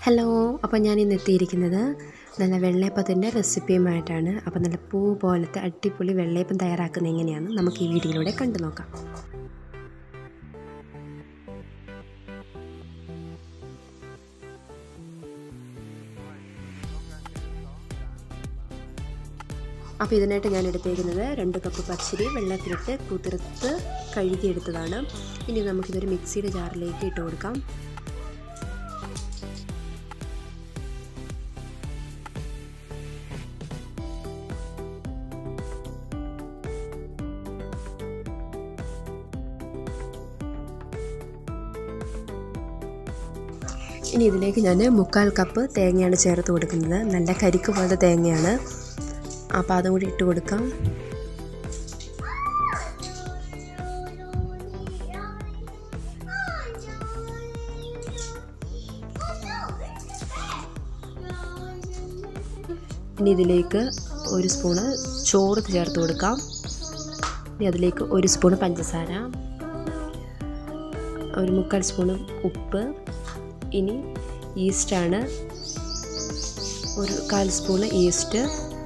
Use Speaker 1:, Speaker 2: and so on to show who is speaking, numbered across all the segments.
Speaker 1: hello അപ്പോൾ ഞാൻ ഇന്ന് എത്തിയിരിക്കുന്നത് നല്ല വെള്ളയപ്പത്തിൻ്റെ റെസിപ്പിയുമായിട്ടാണ് അപ്പോൾ നല്ല പൂ പോലത്തെ അടിപൊളി വെള്ളയപ്പം തയ്യാറാക്കുന്നത് എങ്ങനെയാണ് നമുക്ക് ഈ വീഡിയോയിലൂടെ കണ്ടു നോക്കാം അപ്പോൾ ഇതിനായിട്ട് ഞാൻ എടുത്തേക്കുന്നത് രണ്ട് കപ്പ് പച്ചരി വെള്ളത്തിലിട്ട് കുതിർത്ത് കഴുകിയെടുത്തതാണ് ഇനി നമുക്കിതൊരു മിക്സിയുടെ ജാറിലേക്ക് ഇട്ട് കൊടുക്കാം ഇനി ഇതിലേക്ക് ഞാൻ മുക്കാൽ കപ്പ് തേങ്ങയാണ് ചേർത്ത് കൊടുക്കുന്നത് നല്ല കരിക്ക് പോലത്തെ തേങ്ങയാണ് അപ്പോൾ അതും കൂടി ഇട്ട് കൊടുക്കാം ഇനി ഇതിലേക്ക് ഒരു സ്പൂണ് ചോറ് ചേർത്ത് കൊടുക്കാം ഇനി അതിലേക്ക് ഒരു സ്പൂണ് പഞ്ചസാര ഒരു മുക്കാൽ സ്പൂണ് ഉപ്പ് ഇനി ഈസ്റ്റാണ് ഒരു കാൽ സ്പൂണ് ഈസ്റ്റ്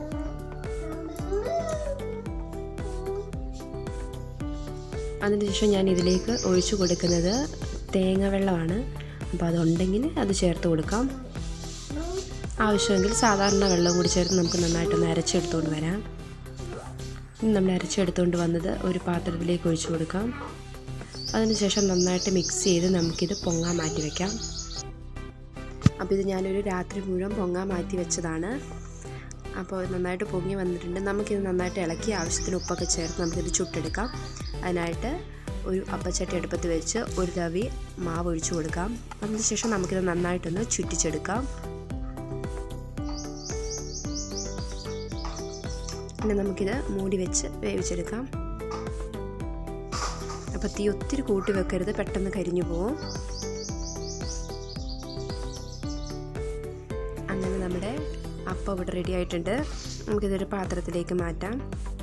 Speaker 1: അതിനുശേഷം ഞാൻ ഇതിലേക്ക് ഒഴിച്ചു കൊടുക്കുന്നത് തേങ്ങ വെള്ളമാണ് അപ്പോൾ അതുണ്ടെങ്കിൽ അത് ചേർത്ത് കൊടുക്കാം ആവശ്യമെങ്കിൽ സാധാരണ വെള്ളം കൂടി ചേർത്ത് നമുക്ക് നന്നായിട്ടൊന്ന് അരച്ചെടുത്തുകൊണ്ട് വരാം നമ്മൾ അരച്ചെടുത്തുകൊണ്ട് വന്നത് ഒരു പാത്രത്തിലേക്ക് ഒഴിച്ചു കൊടുക്കാം അതിനുശേഷം നന്നായിട്ട് മിക്സ് ചെയ്ത് നമുക്കിത് പൊങ്ങാൻ മാറ്റി വയ്ക്കാം അപ്പോൾ ഇത് ഞാനൊരു രാത്രി മുഴുവൻ പൊങ്ങാൻ മാറ്റി വെച്ചതാണ് അപ്പോൾ നന്നായിട്ട് പൊങ്ങി വന്നിട്ടുണ്ട് നമുക്കിത് നന്നായിട്ട് ഇളക്കി ആവശ്യത്തിന് ഉപ്പൊക്കെ ചേർത്ത് നമുക്കിത് ചുട്ടെടുക്കാം അതിനായിട്ട് ഒരു അപ്പച്ചട്ടി അടുപ്പത്ത് വെച്ച് ഒരു തവി മാവ് ഒഴിച്ചു കൊടുക്കാം അതിനുശേഷം നമുക്കിത് നന്നായിട്ടൊന്ന് ചുറ്റിച്ചെടുക്കാം പിന്നെ നമുക്കിത് മൂടി വെച്ച് വേവിച്ചെടുക്കാം അപ്പോൾ തീ ഒത്തിരി കൂട്ടി വെക്കരുത് പെട്ടെന്ന് കരിഞ്ഞു പോവും അങ്ങനെ നമ്മുടെ അപ്പം ഇവിടെ റെഡി ആയിട്ടുണ്ട് നമുക്കിതൊരു പാത്രത്തിലേക്ക് മാറ്റാം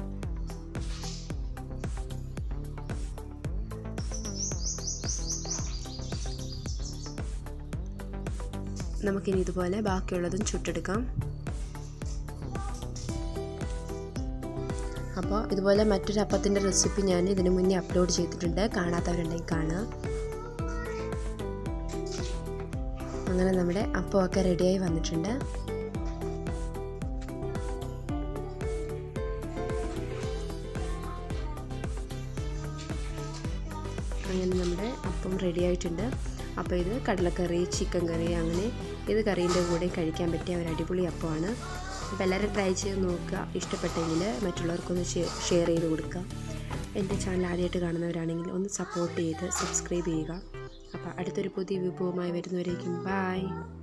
Speaker 1: നമുക്കിനി ഇതുപോലെ ബാക്കിയുള്ളതും ചുട്ടെടുക്കാം അപ്പോൾ ഇതുപോലെ മറ്റൊരു അപ്പത്തിൻ്റെ റെസിപ്പി ഞാൻ ഇതിനു മുന്നേ അപ്ലോഡ് ചെയ്തിട്ടുണ്ട് കാണാത്തവരുണ്ടെങ്കിൽ കാണുക അങ്ങനെ നമ്മുടെ അപ്പമൊക്കെ റെഡിയായി വന്നിട്ടുണ്ട് അങ്ങനെ നമ്മുടെ അപ്പം റെഡി ആയിട്ടുണ്ട് അപ്പോൾ ഇത് കടലക്കറി ചിക്കൻ കറി അങ്ങനെ ഇത് കറീൻ്റെ കൂടെ കഴിക്കാൻ പറ്റിയ ഒരു അടിപൊളി അപ്പമാണ് അപ്പോൾ എല്ലാവരും ട്രൈ ചെയ്ത് നോക്കുക ഇഷ്ടപ്പെട്ടെങ്കിൽ മറ്റുള്ളവർക്കൊന്ന് ഷെയർ ചെയ്ത് കൊടുക്കുക എൻ്റെ ചാനൽ ആദ്യമായിട്ട് കാണുന്നവരാണെങ്കിൽ ഒന്ന് സപ്പോർട്ട് ചെയ്ത് സബ്സ്ക്രൈബ് ചെയ്യുക അപ്പോൾ അടുത്തൊരു പുതിയ വിഭവമായി വരുന്നവരേക്കും ബായ്